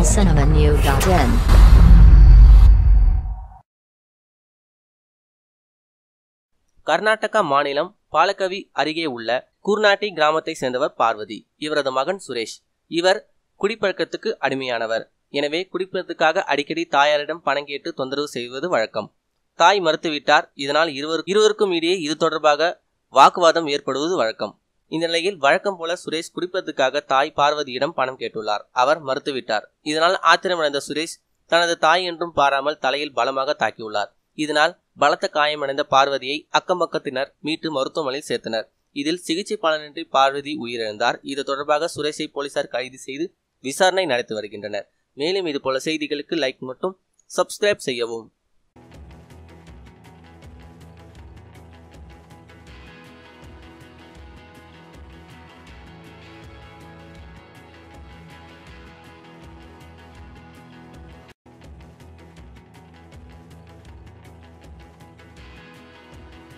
tamilcinemanew.in Karnataka மாநிலம் பாலக்கவி அருகே உள்ள குர்நாட்டி கிராமத்தை சேர்ந்தவர் பார்வதி இவரது மகன் சுரேஷ் இவர் குடிப்பழக்கத்துக்கு அடிமையானவர் எனவே குடிப்பதற்காக அடிக்கடி தாயாரிடம் பணம் கேட்டு தொந்தரவு செய்வது வழக்கம் தாய் மறுத்துவிட்டார் இதனால் இருவர் இருவருக்கும் இடையே இது தொடர்பாக வாக்குவாதம் ஏற்படுவது வழக்கம் இந்த நிலையில் வழக்கம் போல சுரேஷ் குடிப்பதற்காக தாய் பார்வதியிடம் பணம் கேட்டுள்ளார் அவர் மறுத்துவிட்டார் இதனால் ஆத்திரமடைந்த சுரேஷ் தனது தாய் என்றும் பாராமல் தலையில் பலமாக தாக்கியுள்ளார் இதனால் பலத்த காயமடைந்த பார்வதியை அக்கம்பக்கத்தினர் மீட்டு மருத்துவமனையில் சேர்த்தனர் இதில் சிகிச்சை பலனின்றி பார்வதி உயிரிழந்தார் இது தொடர்பாக சுரேஷை போலீசார் கைது செய்து விசாரணை நடத்தி வருகின்றனர் மேலும் இது போல செய்திகளுக்கு லைக் மற்றும் சப்ஸ்கிரைப் செய்யவும்